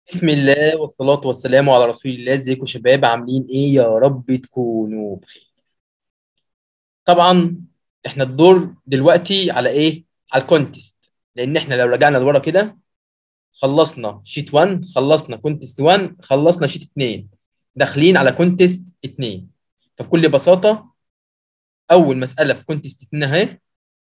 بسم الله والصلاة والسلام على رسول الله ازيكم يا شباب عاملين ايه يا رب تكونوا بخير طبعا احنا الدور دلوقتي على ايه على الكونتست لان احنا لو رجعنا لورا كده خلصنا شيت 1 خلصنا كونتست 1 خلصنا شيت 2 داخلين على كونتست 2 فبكل بساطة اول مسألة في كونتست 2 اهي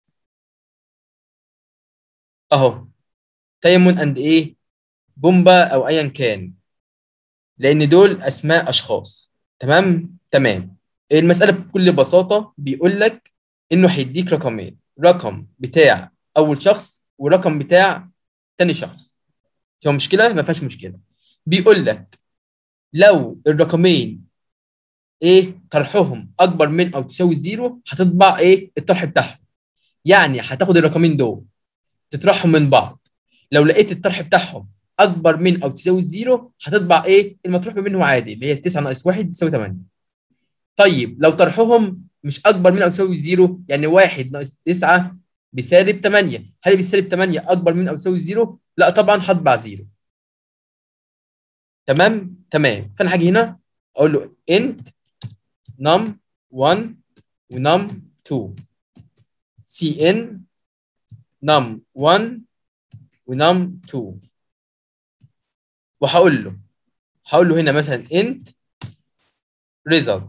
اهو تيمون اند ايه بومبا او ايا كان لان دول اسماء اشخاص تمام تمام المساله بكل بساطه بيقول لك انه هيديك رقمين رقم بتاع اول شخص ورقم بتاع تاني شخص هو مشكله ما فيهاش مشكله بيقول لك لو الرقمين ايه طرحهم اكبر من او تساوي زيرو هتطبع ايه الطرح بتاعهم يعني هتاخد الرقمين دول تطرحهم من بعض لو لقيت الطرح بتاعهم اكبر من او تساوي الزيرو هتطبع ايه المطروح ما بينهم عادي اللي هي 9 ناقص 1 تساوي 8 طيب لو طرحهم مش اكبر من او تساوي الزيرو يعني 1 ناقص 9 بسالب 8 هل بسالب 8 اكبر من او تساوي الزيرو لا طبعا هطبع زيرو تمام تمام فانا هاجي هنا اقول له int num 1 ونم 2 cn num 1 ونم 2 وهقول له هقول له هنا مثلا int result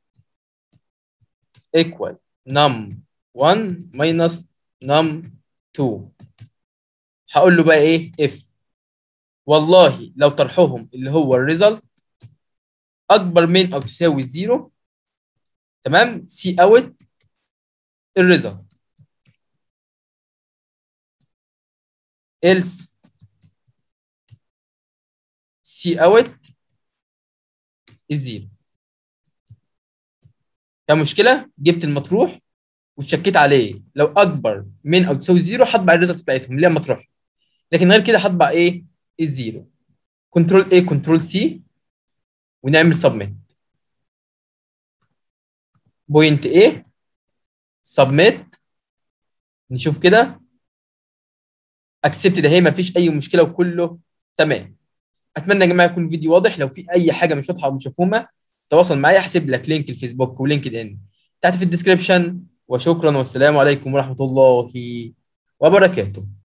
equal num 1 minus num 2 هقول له بقى ايه if والله لو طرحهم اللي هو الريزلت اكبر من او تساوي زيرو تمام سي اوت الريزلت else سي اوت الزيرو كمشكله جبت المطروح وشكيت عليه لو اكبر من او تساوي زيرو هطبع الريزلت بتاعتهم اللي هي مطروح لكن غير كده هطبع ايه الزيرو كنترول ايه كنترول سي ونعمل سبميت بوينت ايه سبميت نشوف كده اكسبت ده هي ما فيش اي مشكله وكله تمام اتمنى يا جماعه يكون الفيديو واضح لو في اي حاجه مش واضحه او مش مفهومه تواصل معايا هسيب لك لينك الفيسبوك ولينكد ان تحت في الديسكربشن وشكرا والسلام عليكم ورحمه الله وبركاته